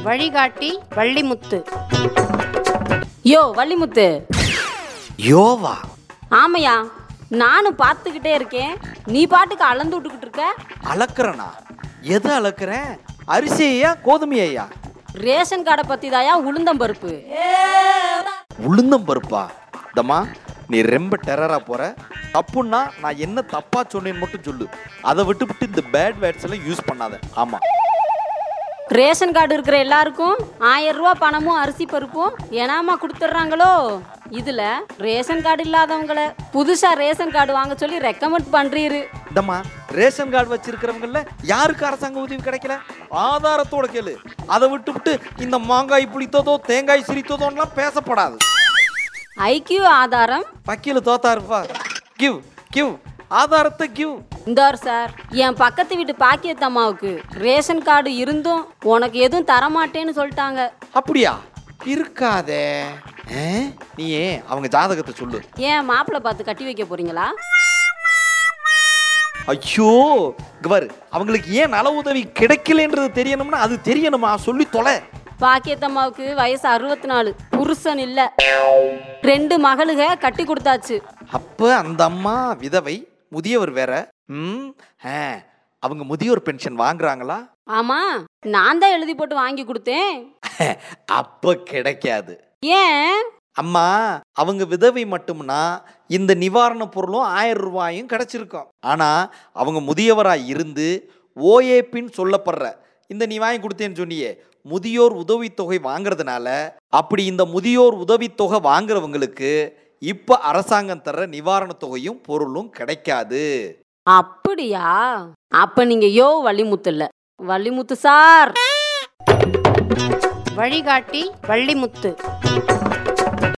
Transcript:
வழிகாட்டி வள்ளிமுத்து யோ வள்ளிமுத்து யோவா ஆமையா நானும் பார்த்துக்கிட்டே இருக்கேன் நீ பாட்டுக்கு அளந்து விட்டுக்கிட்டு இருக்க அளக்குறனா எதை அளக்குறேன் அரிசியா கோதுமையா ரேஷன் கார்டை பத்தி தாயா உளுந்தம்பருப்பு உளுந்தம் பருப்பா தம்மா நீ ரொம்ப டெரரா போற தப்புன்னா நான் என்ன தப்பா சொன்னேன்னு மட்டும் சொல்லு அதை விட்டுவிட்டு இந்த பேட் வேர்ட்ஸ் எல்லாம் யூஸ் பண்ணாத ஆமா ரேஷன் கார்டு இருக்கிற எல்லாருக்கும் ஆயிரம் ரூபா பணமும் அரிசி பருப்பும் ஏனாமா கொடுத்துட்றாங்களோ இதுல ரேஷன் கார்டு இல்லாதவங்கள புதுசா ரேஷன் கார்டு வாங்க சொல்லி ரெக்கமெண்ட் பண்றீரு இந்தம்மா ரேஷன் கார்டு வச்சிருக்கிறவங்கள யாருக்கு அரசாங்க உதவி கிடைக்கல ஆதாரத்தோட கேளு அதை விட்டு விட்டு இந்த மாங்காய் புளித்ததோ தேங்காய் சிரித்ததோலாம் பேசப்படாது ஐக்கியூ ஆதாரம் வக்கீல் தோத்தாருப்பா கிவ் கிவ் ஆதாரத்தை கிவ் இந்தார் சார் என் பக்கத்து வீட்டு பாக்கியத்தம்மாவுக்கு ரேஷன் கார்டு இருந்தும் உனக்கு எதுவும் தரமாட்டேன்னு சொல்லிட்டாங்க அப்படியா இருக்காதே ஆ? நீ ஏன் அவங்க ஜாதகத்தை சொல்லு ஏன் மாப்பிள்ளை பார்த்து கட்டி வைக்க போறீங்களா ஐயோ கவர் அவங்களுக்கு ஏன் நல உதவி கிடைக்கலன்றது தெரியணும்னா அது தெரியணுமா சொல்லி தொலை பாக்கியத்தம்மாவுக்கு வயசு அறுபத்தி நாலு புருஷன் இல்ல ரெண்டு மகளுக கட்டி கொடுத்தாச்சு அப்ப அந்த அம்மா விதவை முதியவர் வேற ம் ஆ, அவங்க முதியோர் பென்ஷன் வாங்குறாங்களா ஆமா நான் தான் எழுதி போட்டு வாங்கி கொடுத்தேன் அப்ப கிடைக்காது ஏன் அம்மா அவங்க விதவை மட்டும்னா இந்த நிவாரண பொருளும் ஆயிரம் ரூபாயும் கிடைச்சிருக்கும் ஆனா அவங்க முதியவரா இருந்து ஓஏபின்னு சொல்லப்படுற இந்த நீ வாங்கி கொடுத்தேன்னு சொன்னியே முதியோர் உதவித்தொகை வாங்குறதுனால அப்படி இந்த முதியோர் உதவித்தொகை வாங்குறவங்களுக்கு இப்ப அரசாங்கம் தர்ற நிவாரணத் தொகையும் பொருளும் கிடைக்காது அப்படியா அப்ப நீங்க யோ வள்ளிமுத்து இல்ல வள்ளிமுத்து சார் வழிகாட்டி வள்ளிமுத்து